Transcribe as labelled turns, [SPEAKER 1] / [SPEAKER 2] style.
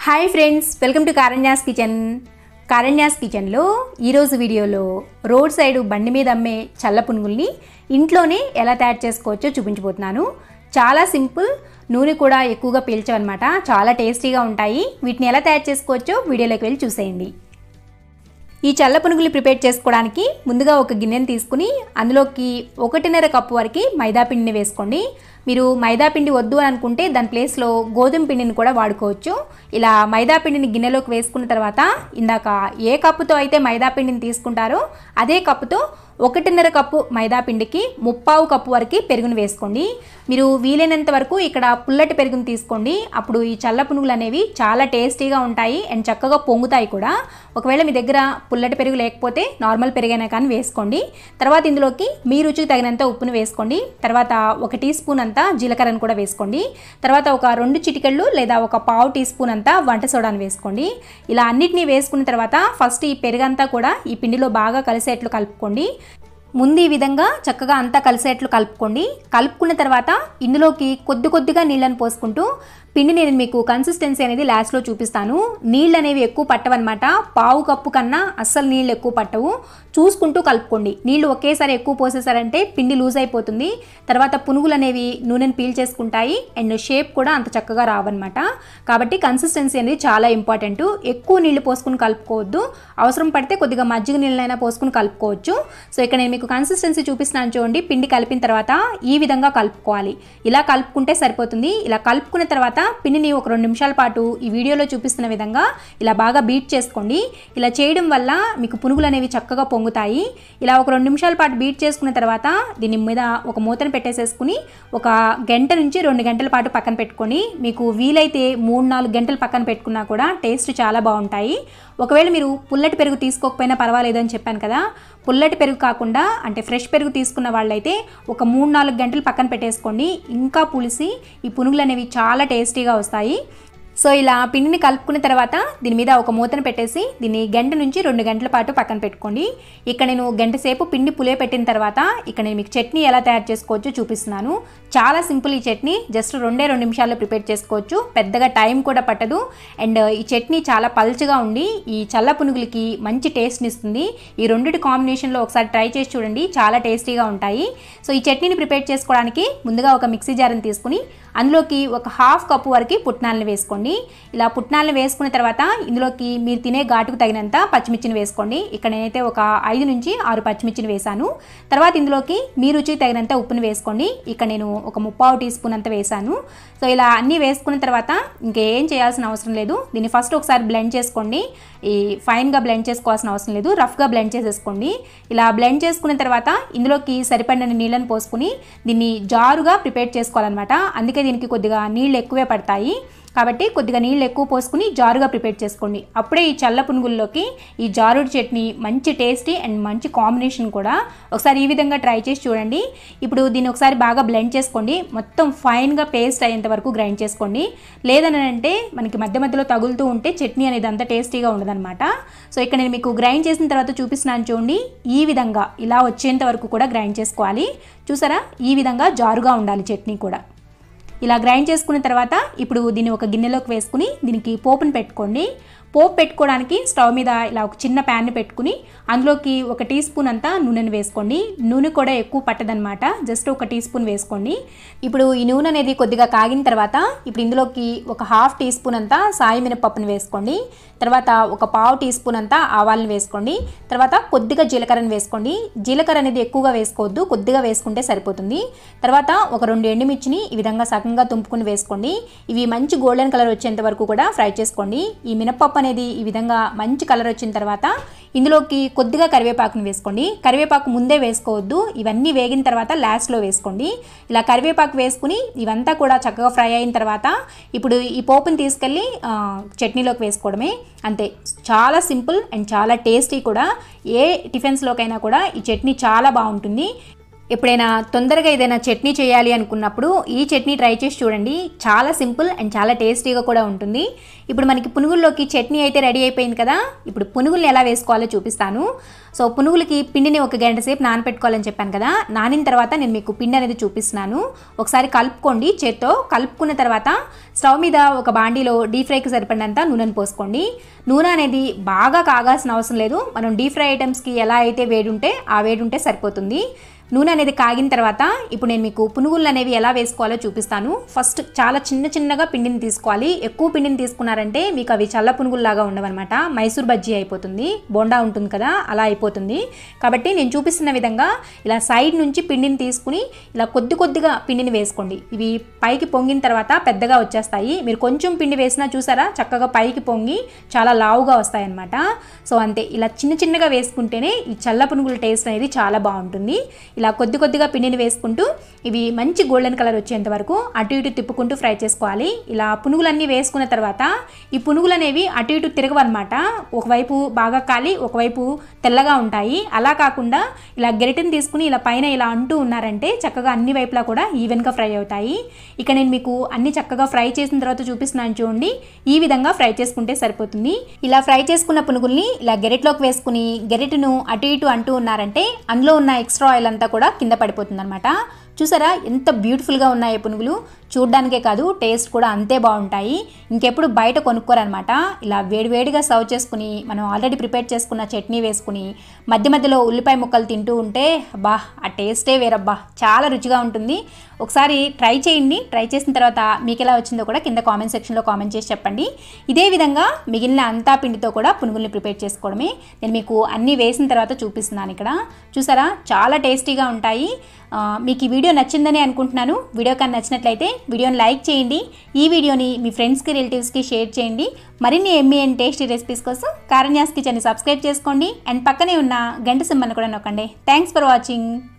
[SPEAKER 1] hi friends welcome to Karanya's kitchen Karanya's కిచెన్లో ఈరోజు వీడియోలో రోడ్ సైడ్ బండి మీద అమ్మే చల్ల పునుగుల్ని ఇంట్లోనే ఎలా తయారు చేసుకోవచ్చో చూపించబోతున్నాను చాలా సింపుల్ నూనె కూడా ఎక్కువగా పీల్చవన్నమాట చాలా టేస్టీగా ఉంటాయి వీటిని ఎలా తయారు చేసుకోవచ్చో వీడియోలోకి వెళ్ళి చూసేయండి ఈ చల్ల పునుగులు ప్రిపేర్ చేసుకోవడానికి ముందుగా ఒక గిన్నెని తీసుకుని అందులోకి ఒకటిన్నర కప్పు వరకు మైదా పిండిని వేసుకోండి మీరు మైదా పిండి వద్దు అని అనుకుంటే దాని ప్లేస్లో గోధుమ పిండిని కూడా వాడుకోవచ్చు ఇలా మైదా పిండిని గిన్నెలోకి వేసుకున్న తర్వాత ఇందాక ఏ కప్పుతో అయితే మైదా పిండిని తీసుకుంటారో అదే కప్పుతో ఒకటిన్నర కప్పు మైదా పిండికి ముప్పావు కప్పు వరకు పెరుగును వేసుకోండి మీరు వీలైనంత వరకు ఇక్కడ పుల్లటి పెరుగును తీసుకోండి అప్పుడు ఈ చల్ల పునుగులు అనేవి చాలా టేస్టీగా ఉంటాయి అండ్ చక్కగా పొంగుతాయి కూడా ఒకవేళ మీ దగ్గర పుల్లటి పెరుగు లేకపోతే నార్మల్ పెరుగైనా కానీ వేసుకోండి తర్వాత ఇందులోకి మీ రుచికి తగినంత ఉప్పును వేసుకోండి తర్వాత ఒక టీ స్పూన్ అంతా జీలకర్రను కూడా వేసుకోండి తర్వాత ఒక రెండు చిటికెళ్ళు లేదా ఒక పావు టీ స్పూన్ అంతా వంట సోడాను వేసుకోండి ఇలా అన్నిటినీ వేసుకున్న తర్వాత ఫస్ట్ ఈ పెరుగంతా కూడా ఈ పిండిలో బాగా కలిసేట్లు కలుపుకోండి ముందు ఈ విధంగా చక్కగా అంతా కలిసేట్లు కలుపుకోండి కలుపుకున్న తర్వాత ఇందులోకి కొద్ది కొద్దిగా నీళ్ళని పోసుకుంటూ పిండి నేను మీకు కన్సిస్టెన్సీ అనేది లాస్ట్లో చూపిస్తాను నీళ్ళు అనేవి ఎక్కువ పట్టవన్నమాట పావు కప్పు కన్నా అస్సలు నీళ్ళు ఎక్కువ పట్టవు చూసుకుంటూ కలుపుకోండి నీళ్ళు ఒకేసారి ఎక్కువ పోసేసారంటే పిండి లూజ్ అయిపోతుంది తర్వాత పునుగులు అనేవి నూనెను పీల్చేసుకుంటాయి అండ్ షేప్ కూడా అంత చక్కగా రావన్నమాట కాబట్టి కన్సిస్టెన్సీ అనేది చాలా ఇంపార్టెంట్ ఎక్కువ నీళ్లు పోసుకుని కలుపుకోవద్దు అవసరం పడితే కొద్దిగా మజ్జిగ నీళ్ళైనా పోసుకుని కలుపుకోవచ్చు సో ఇక్కడ నేను మీకు కన్సిస్టెన్సీ చూపిస్తున్నాను చూడండి పిండి కలిపిన తర్వాత ఈ విధంగా కలుపుకోవాలి ఇలా కలుపుకుంటే సరిపోతుంది ఇలా కలుపుకున్న తర్వాత పిండిని ఒక రెండు నిమిషాల పాటు ఈ వీడియోలో చూపిస్తున్న విధంగా ఇలా బాగా బీట్ చేసుకోండి ఇలా చేయడం వల్ల మీకు పునుగులు అనేవి చక్కగా పొంగుతాయి ఇలా ఒక రెండు నిమిషాల పాటు బీట్ చేసుకున్న తర్వాత దీని మీద ఒక మూతను పెట్టేసేసుకుని ఒక గంట నుంచి రెండు గంటల పాటు పక్కన పెట్టుకొని మీకు వీలైతే మూడు నాలుగు గంటలు పక్కన పెట్టుకున్నా కూడా టేస్ట్ చాలా బాగుంటాయి ఒకవేళ మీరు పుల్లటి పెరుగు తీసుకోకపోయినా పర్వాలేదు అని చెప్పాను కదా పుల్లటి పెరుగు కాకుండా అంటే ఫ్రెష్ పెరుగు తీసుకున్న వాళ్ళైతే ఒక మూడు నాలుగు గంటలు పక్కన పెట్టేసుకోండి ఇంకా పులిసి ఈ పునుగులు అనేవి చాలా టేస్టీగా వస్తాయి సో ఇలా పిండిని కలుపుకున్న తర్వాత దీని మీద ఒక మూతను పెట్టేసి దీన్ని గంట నుంచి రెండు గంటల పాటు పక్కన పెట్టుకోండి ఇక్కడ నేను గంట సేపు పిండి పులే పెట్టిన తర్వాత ఇక్కడ నేను మీకు చట్నీ ఎలా తయారు చేసుకోవచ్చో చూపిస్తున్నాను చాలా సింపుల్ ఈ చట్నీ జస్ట్ రెండే రెండు నిమిషాల్లో ప్రిపేర్ చేసుకోవచ్చు పెద్దగా టైం కూడా పట్టదు అండ్ ఈ చట్నీ చాలా పల్చగా ఉండి ఈ చల్ల పునుగులకి మంచి టేస్ట్ని ఇస్తుంది ఈ రెండింటి కాంబినేషన్లో ఒకసారి ట్రై చేసి చూడండి చాలా టేస్టీగా ఉంటాయి సో ఈ చట్నీని ప్రిపేర్ చేసుకోవడానికి ముందుగా ఒక మిక్సీ జార్ని తీసుకుని అందులోకి ఒక హాఫ్ కప్పు వరకు పుట్నాలను వేసుకోండి ఇలా పుట్నాలను వేసుకున్న తర్వాత ఇందులోకి మీరు తినే ఘాటుకు తగినంత పచ్చిమిర్చిని వేసుకోండి ఇక్కడ నేనైతే ఒక ఐదు నుంచి ఆరు పచ్చిమిర్చిని వేశాను తర్వాత ఇందులోకి మీ రుచికి తగినంత ఉప్పుని వేసుకోండి ఇక్కడ నేను ఒక ముప్పావు టీ స్పూన్ అంత వేశాను సో ఇలా అన్నీ వేసుకున్న తర్వాత ఇంకేం చేయాల్సిన అవసరం లేదు దీన్ని ఫస్ట్ ఒకసారి బ్లెండ్ చేసుకోండి ఈ ఫైన్గా బ్లెండ్ చేసుకోవాల్సిన అవసరం లేదు రఫ్గా బ్లెండ్ చేసేసుకోండి ఇలా బ్లెండ్ చేసుకున్న తర్వాత ఇందులోకి సరిపడిన నీళ్ళని పోసుకుని దీన్ని జారుగా ప్రిపేర్ చేసుకోవాలన్నమాట అందుకే దీనికి కొద్దిగా నీళ్ళు ఎక్కువే పడతాయి కాబట్టి కొద్దిగా నీళ్ళు ఎక్కువ పోసుకుని జారుగా ప్రిపేర్ చేసుకోండి అప్పుడే ఈ చల్ల పునుగుల్లోకి ఈ జారుడు చట్నీ మంచి టేస్టీ అండ్ మంచి కాంబినేషన్ కూడా ఒకసారి ఈ విధంగా ట్రై చేసి చూడండి ఇప్పుడు దీన్ని ఒకసారి బాగా బ్లెండ్ చేసుకోండి మొత్తం ఫైన్గా పేస్ట్ అయ్యేంత వరకు గ్రైండ్ చేసుకోండి లేదని అంటే మనకి మధ్య మధ్యలో తగులుతూ ఉంటే చట్నీ అనేది అంత టేస్టీగా ఉండదన్నమాట సో ఇక్కడ నేను మీకు గ్రైండ్ చేసిన తర్వాత చూపిస్తున్నాను చూడండి ఈ విధంగా ఇలా వచ్చేంత వరకు కూడా గ్రైండ్ చేసుకోవాలి చూసారా ఈ విధంగా జారుగా ఉండాలి చట్నీ కూడా ఇలా గ్రైండ్ చేసుకున్న తర్వాత ఇప్పుడు దీన్ని ఒక గిన్నెలోకి వేసుకుని దీనికి పోపుని పెట్టుకోండి పోపు పెట్టుకోవడానికి స్టవ్ మీద ఇలా ఒక చిన్న ప్యాన్ని పెట్టుకుని అందులోకి ఒక టీ స్పూన్ అంతా నూనెను వేసుకోండి నూనె కూడా ఎక్కువ పట్టదనమాట జస్ట్ ఒక టీ స్పూన్ వేసుకోండి ఇప్పుడు ఈ నూనె అనేది కొద్దిగా కాగిన తర్వాత ఇప్పుడు ఇందులోకి ఒక హాఫ్ టీ స్పూన్ అంతా సాయి మినపప్పును వేసుకోండి తర్వాత ఒక పావు టీ స్పూన్ అంతా ఆవాలను వేసుకోండి తర్వాత కొద్దిగా జీలకర్రను వేసుకోండి జీలకర్ర అనేది ఎక్కువగా వేసుకోవద్దు కొద్దిగా వేసుకుంటే సరిపోతుంది తర్వాత ఒక రెండు ఎండుమిర్చిని ఈ విధంగా సగంగా తుంపుకుని వేసుకోండి ఇవి మంచి గోల్డెన్ కలర్ వచ్చేంత వరకు కూడా ఫ్రై చేసుకోండి ఈ మినపప్పు అనేది ఈ విధంగా మంచి కలర్ వచ్చిన తర్వాత ఇందులోకి కొద్దిగా కరివేపాకుని వేసుకోండి కరివేపాకు ముందే వేసుకోవద్దు ఇవన్నీ వేగిన తర్వాత లాస్ట్లో వేసుకోండి ఇలా కరివేపాకు వేసుకుని ఇవంతా కూడా చక్కగా ఫ్రై అయిన తర్వాత ఇప్పుడు ఈ పోపుని తీసుకెళ్ళి ఆ, చట్నీలోకి వేసుకోవడమే అంతే చాలా సింపుల్ అండ్ చాలా టేస్టీ కూడా ఏ టిఫిన్స్లోకైనా కూడా ఈ చట్నీ చాలా బాగుంటుంది ఎప్పుడైనా తొందరగా ఏదైనా చట్నీ చేయాలి అనుకున్నప్పుడు ఈ చట్నీ ట్రై చేసి చూడండి చాలా సింపుల్ అండ్ చాలా టేస్టీగా కూడా ఉంటుంది ఇప్పుడు మనకి పునుగుల్లోకి చట్నీ అయితే రెడీ అయిపోయింది కదా ఇప్పుడు పునుగుల్ని ఎలా వేసుకోవాలో చూపిస్తాను సో పునుగులకి పిండిని ఒక గంట సేపు నానపెట్టుకోవాలని చెప్పాను కదా నానిన తర్వాత నేను మీకు పిండి అనేది చూపిస్తున్నాను ఒకసారి కలుపుకోండి చేత్తో కలుపుకున్న తర్వాత స్టవ్ మీద ఒక బాండీలో డీప్ ఫ్రైకి సరిపడినంత నూనెను పోసుకోండి నూనె అనేది బాగా కాగాల్సిన అవసరం లేదు మనం డీప్ ఫ్రై ఐటమ్స్కి ఎలా అయితే వేడి ఉంటే ఆ వేడి ఉంటే సరిపోతుంది నూనె అనేది కాగిన తర్వాత ఇప్పుడు నేను మీకు పునుగులు అనేవి ఎలా వేసుకోవాలో చూపిస్తాను ఫస్ట్ చాలా చిన్న చిన్నగా పిండిని తీసుకోవాలి ఎక్కువ పిండిని తీసుకున్నారంటే మీకు అవి చల్ల పునుగుల్లాగా ఉండవన్నమాట మైసూర్ బజ్జీ అయిపోతుంది బోండా ఉంటుంది కదా అలా అయిపోతుంది కాబట్టి నేను చూపిస్తున్న విధంగా ఇలా సైడ్ నుంచి పిండిని తీసుకుని ఇలా కొద్ది కొద్దిగా పిండిని వేసుకోండి ఇవి పైకి పొంగిన తర్వాత పెద్దగా వచ్చేస్తాయి మీరు కొంచెం పిండి వేసినా చూసారా చక్కగా పైకి పొంగి చాలా లావుగా వస్తాయన్నమాట సో అంతే ఇలా చిన్న చిన్నగా వేసుకుంటేనే ఈ చల్ల పునుగుల టేస్ట్ అనేది చాలా బాగుంటుంది ఇలా కొద్ది కొద్దిగా పిండిని వేసుకుంటూ ఇవి మంచి గోల్డెన్ కలర్ వచ్చేంత వరకు అటు ఇటు తిప్పుకుంటూ ఫ్రై చేసుకోవాలి ఇలా పునుగులన్నీ వేసుకున్న తర్వాత ఈ పునుగులు అనేవి అటు ఇటు తిరగవన్నమాట ఒకవైపు బాగా కాలి ఒకవైపు తెల్లగా ఉంటాయి అలా కాకుండా ఇలా గెరిటని తీసుకుని ఇలా పైన ఇలా అంటూ ఉన్నారంటే చక్కగా అన్ని వైపులా కూడా ఈవెన్గా ఫ్రై అవుతాయి ఇక నేను మీకు అన్ని చక్కగా ఫ్రై చేసిన తర్వాత చూపిస్తున్నాను చూడండి ఈ విధంగా ఫ్రై చేసుకుంటే సరిపోతుంది ఇలా ఫ్రై చేసుకున్న పునుగుల్ని ఇలా గెరెట్లోకి వేసుకుని గెరెట్ను అటు ఇటు అంటూ ఉన్నారంటే అందులో ఉన్న ఎక్స్ట్రా ఆయిల్ అంతా కూడా కింద పడిపోతుంది అనమాట చూసారా ఎంత బ్యూటిఫుల్గా ఉన్నాయి ఈ పునుగులు చూడ్డానికే కాదు టేస్ట్ కూడా అంతే బాగుంటాయి ఇంకెప్పుడు బయట కొనుక్కోరనమాట ఇలా వేడివేడిగా సర్వ్ చేసుకుని మనం ఆల్రెడీ ప్రిపేర్ చేసుకున్న చట్నీ వేసుకుని మధ్య మధ్యలో ఉల్లిపాయ ముక్కలు తింటూ ఉంటే బా ఆ టేస్టే వేరబ్బా చాలా రుచిగా ఉంటుంది ఒకసారి ట్రై చేయండి ట్రై చేసిన తర్వాత మీకు ఎలా వచ్చిందో కూడా కింద కామెంట్ సెక్షన్లో కామెంట్ చేసి చెప్పండి ఇదే విధంగా మిగిలిన అంతా పిండితో కూడా పునుగుల్ని ప్రిపేర్ చేసుకోవడమే నేను మీకు అన్నీ వేసిన తర్వాత చూపిస్తున్నాను ఇక్కడ చూసారా చాలా టేస్టీగా ఉంటాయి ఆ, మీకు ఈ వీడియో నచ్చిందని అనుకుంటున్నాను వీడియో కానీ నచ్చినట్లయితే వీడియోని లైక్ చేయండి ఈ వీడియోని మీ ఫ్రెండ్స్కి రిలేటివ్స్కి షేర్ చేయండి మరిన్ని ఎమ్మీ అండ్ టేస్టీ రెసిపీస్ కోసం కారణ్యాస్ కిచెన్ని సబ్స్క్రైబ్ చేసుకోండి అండ్ పక్కనే ఉన్న గంట సింబల్ని కూడా నొక్కండి థ్యాంక్స్ ఫర్ వాచింగ్